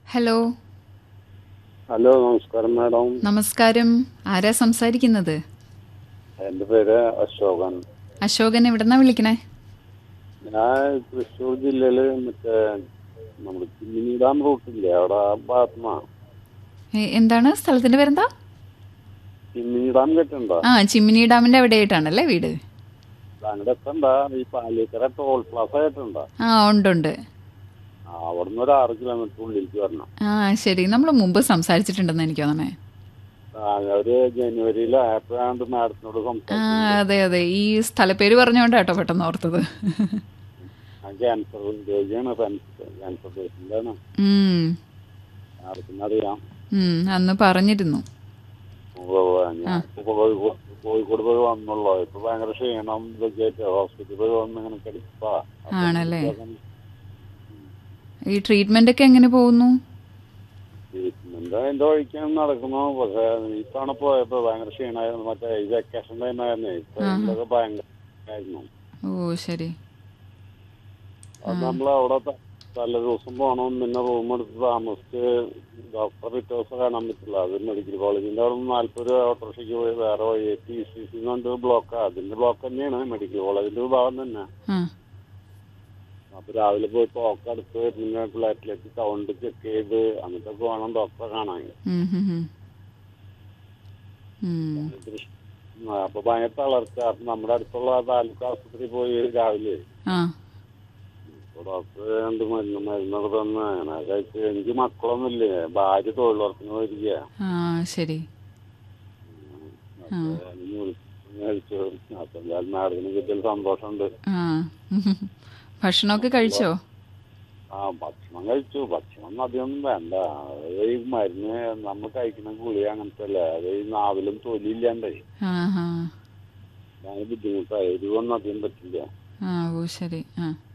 Hello hello നമസ്കാരം madam നമസ്കാരം ആരാ സംസാരിക്കുന്നത് എൻ്റെ പേര് അശോകൻ അശോകൻ എവിടെന്നാ വിളിക്കണേ ഞാൻ തൃശ്ശൂർ ജില്ലയില് മറ്റേ നമ്മുടെ ചിമ്മിനി ഡാം റൂട്ടില്ലേ അവിടെ ആ ഭാഗത്തുനിന്നാ ഏ, എന്താണ് സ്ഥലത്തിന്റെ പേരെന്താ ചിമ്മിനി ഡാം കേട്ടിട്ടുണ്ടോ ആ ചിമ്മിനി ഡാമിന്റെ അവിടെ ആയിട്ടാണല്ലേ വീട് അങ്ങോട്ട് എത്തണ്ട ഈ പാലിക്കര ടോൾ പ്ലാസ കേട്ടിട്ടുണ്ടോ ആ ഉണ്ട് ഉണ്ട് ആ, അവിടുന്ന് ഒരു ആറ് കിലോമീറ്റർ ഉള്ളിലേക്ക് വരണം ആ ശരി നമ്മൾ മുമ്പ് സംസാരിച്ചിട്ടുണ്ടെന്ന് എനിക്ക് തോന്നണേ ആ, ഒരു ജനുവരിയിൽ ആയപ്പോഴാണ്ട് മാഡത്തിനോട് ആ സംസാരിച്ചു അതെ അതെ ഈ സ്ഥലപ്പേര് പറഞ്ഞോണ്ടാ കേട്ടോ പെട്ടെന്ന് ഓർത്തത് ഞാൻ ക്യാൻസർ രോഗിയാണ് ക്യാൻസർ പേഷ്യൻ്റാണ് ഉം, മാഡത്തിന് അറിയാം ഉം, അന്ന് പറഞ്ഞിരുന്നു ഉവ്വ് ഉവ്വ്. ഞാൻ ഇപ്പൊ കോഴിക്കോട് കോഴിക്കോട് പോയി വന്നുള്ളൂ ഇപ്പൊ ഭയങ്കര ക്ഷീണം ഇതൊക്കെ ആയിട്ട് ഹോസ്പിറ്റലിൽ പോയി വന്ന് ഇങ്ങനെ കിടപ്പാ അപ്പൊ ആണല്ലേ? ഇതൊക്കെ ഈ ട്രീറ്റ്മെന്റ് ഒക്കെ എങ്ങനെ പോകുന്നു ട്രീറ്റ്മെന്റ് അതിന്റെ വഴിക്കാണ് നടക്കുന്നു പക്ഷെ ഈ തവണ പോയപ്പോ ഭയങ്കര ക്ഷീണമായിരുന്നു മറ്റേ ഈ വെക്കേഷൻ ടൈം ആയിരുന്നേ ഇപ്പൊ ഇതൊക്കെ ഭയങ്കര ആയിരുന്നു ഓ ശരി അത് നമ്മൾ അവിടെ ത- തലേ ദിവസം പോകണം പിന്നെ റൂം എടുത്ത് താമസിച്ച് ഡോക്ടറെ പിറ്റേ ദിവസം കാണാൻ പറ്റില്ല അത് മെഡിക്കൽ കോളേജിന്റെ അവിടെ നിന്ന് നാല്പത് രൂപ ഓട്ടോറിക്ഷയ്ക്ക് പോയി വേറെ വഴി ടി സി സി കൊണ്ട് ബ്ലോക്ക് അതിന്റെ ബ്ലോക്ക് തന്നെയാണ് മെഡിക്കൽ കോളേജിന്റെ ഒരു ഭാഗം തന്നെ ആ അപ്പൊ രാവിലെ പോയി ടോക്ക് എടുത്ത് പിന്നെ പ്ലേറ്റിലേക്ക് സൗണ്ട് ചെക്ക് ചെയ്ത് എന്നിട്ടൊക്കെ വേണം ഡോക്ടറെ കാണാൻ ഉം, ഉം, ഉം. ഉം. ആ, അപ്പൊ ഭയങ്കര തളർച്ച അപ്പൊ നമ്മുടെ അടുത്തുള്ള താലൂക്ക് ആശുപത്രി പോയി രാവിലെ ആ അപ്പൊ ഡോക്ടർ രണ്ട് മരുന്ന് മരുന്നൊക്കെ തന്ന് അങ്ങനെ കഴിച്ച് എനിക്ക് മക്കളൊന്നുമില്ലേ ഭാര്യ തൊഴിലുറപ്പിന് പോയിരിക്കുക ആ ശരി കഴിച്ചു അപ്പൊ എന്തായാലും മാഡത്തിന് കിട്ടിയ സന്തോഷമുണ്ട് ആ ഭക്ഷണമൊക്കെ കഴിച്ചോ ആ ഭക്ഷണം കഴിച്ചു ഭക്ഷണം അധികമൊന്നും വേണ്ട അത് ഈ മരുന്ന് നമ്മൾ കഴിക്കുന്ന ഗുളിക അങ്ങനത്തെ അല്ലേ അത് ഈ നാവിലും തൊലിയില്ലാണ്ടേ ആ ഹാ ഞാൻ ബുദ്ധിമുട്ടായി എരിവൊന്നും അധികം പറ്റില്ല ആ ഓ ശരി ആ